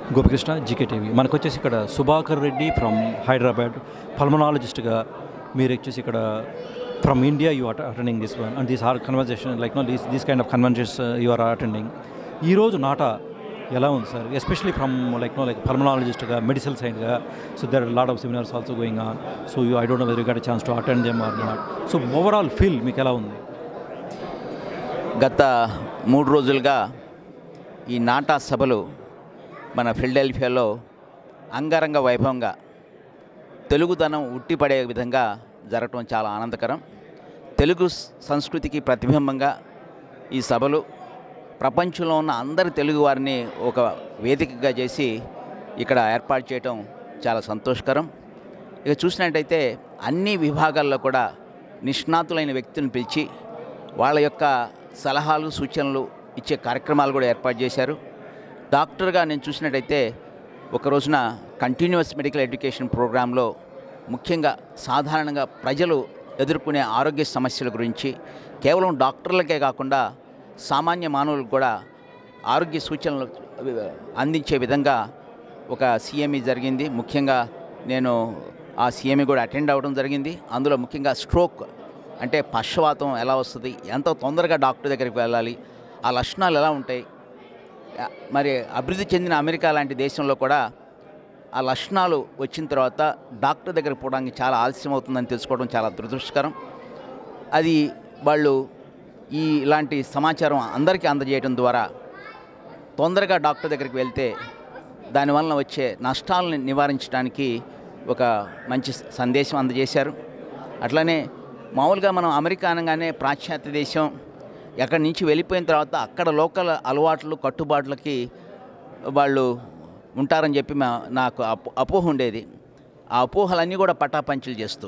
Gopikrishna GK TV మనకు వచ్చేసి ఇక్కడ సుభాకర్ రెడ్డి ఫ్రమ్ హైదరాబాద్ పల్మనాలజిస్ట్గా మీరు వచ్చేసి ఇక్కడ from India you are attending this one and these are conversation like know these these kind of conversations you are attending ఈరోజు నాటా ఎలా ఉంది sir especially from like know like పల్మనాలజిస్ట్గా మెడిసిన్ సైడ్గా so there lot of seminars also going on so you I don't know very got chance to attend them or not so overall feel మీకు ఎలా ఉంది గత మూడు రోజులుగా ఈ నాటా సభలు మన ఫిల్డెల్ఫియాలో అంగరంగ వైభవంగా తెలుగుదనం ఉట్టిపడే విధంగా జరగటం చాలా ఆనందకరం తెలుగు స్- సంస్కృతికి ప్రతిబింబంగా ఈ సభలు ప్రపంచంలో ఉన్న అందరి తెలుగు వారిని ఒక వేదికగా చేసి ఇక్కడ ఏర్పాటు చేయటం చాలా సంతోషకరం ఇక చూసినట్టయితే అన్ని విభాగాల్లో కూడా నిష్ణాతులైన వ్యక్తులను పిలిచి వాళ్ళ యొక్క సలహాలు సూచనలు ఇచ్చే కార్యక్రమాలు కూడా ఏర్పాటు చేశారు డాక్టర్గా నేను చూసినట్టయితే ఒక రోజున కంటిన్యూస్ మెడికల్ ఎడ్యుకేషన్ ప్రోగ్రాంలో ముఖ్యంగా సాధారణంగా ప్రజలు ఎదుర్కొనే ఆరోగ్య సమస్యల గురించి కేవలం డాక్టర్లకే కాకుండా సామాన్య మానవులకు కూడా ఆరోగ్య సూచనలు అందించే విధంగా ఒక సిఎంఈ జరిగింది ముఖ్యంగా నేను ఆ సిఎంఈ కూడా అటెండ్ అవ్వడం జరిగింది అందులో ముఖ్యంగా స్ట్రోక్ అంటే పక్షవాతం ఎలా వస్తుంది ఎంత తొందరగా డాక్టర్ దగ్గరికి వెళ్ళాలి ఆ లక్షణాలు ఎలా ఉంటాయి ఆ, మరి అభివృద్ధి చెందిన అమెరికా లాంటి దేశంలో కూడా ఆ లక్షణాలు వచ్చిన తర్వాత డాక్టర్ దగ్గరికి పోవడానికి చాలా ఆలస్యం అవుతుందని తెలుసుకోవడం చాలా దురదృష్టకరం అది వాళ్ళు ఈ ఇలాంటి సమాచారం అందరికీ అందజేయడం ద్వారా తొందరగా డాక్టర్ దగ్గరికి వెళ్తే దానివల్ల వచ్చే నష్టాలను నివారించడానికి ఒక మంచి సందేశం అందజేశారు అట్లనే మామూలుగా మనం అమెరికా అనగానే పాశ్చాత్య దేశం ఎక్కడి నుంచి వెళ్ళిపోయిన తర్వాత అక్కడ లోకల్ అలవాట్లు కట్టుబాట్లకి వాళ్ళు ఉంటారని చెప్పి మా నాకు అపో అపోహ ఉండేది ఆ అపోహలన్నీ కూడా పటాపంచులు చేస్తూ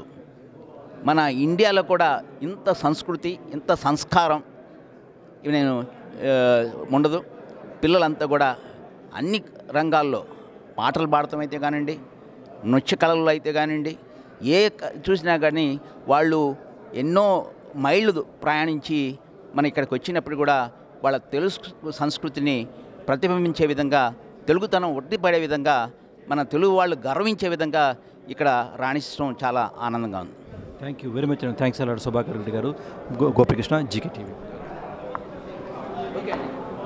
మన ఇండియాలో కూడా ఇంత సంస్కృతి ఇంత సంస్కారం ఇవి నేను ఆ, ఉండదు పిల్లలంతా కూడా అన్ని రంగాల్లో పాటలు పాడటం అయితే కానివ్వండి నృత్య కళలు అయితే కానివ్వండి ఏ క- చూసినా కానీ వాళ్ళు ఎన్నో మైళ్ళు ప్రయాణించి మన ఇక్కడికి వచ్చినప్పుడు కూడా వాళ్ళ తెలుగు సంస్కృతిని ప్రతిబింబించే విధంగా తెలుగుతనం ఒట్టిపడే విధంగా మన తెలుగు వాళ్ళు గర్వించే విధంగా ఇక్కడ రాణించడం చాలా ఆనందంగా ఉంది thank you very much thanks a lot Subhakar Reddy గారు గో గోపికృష్ణ జీకే టీవీ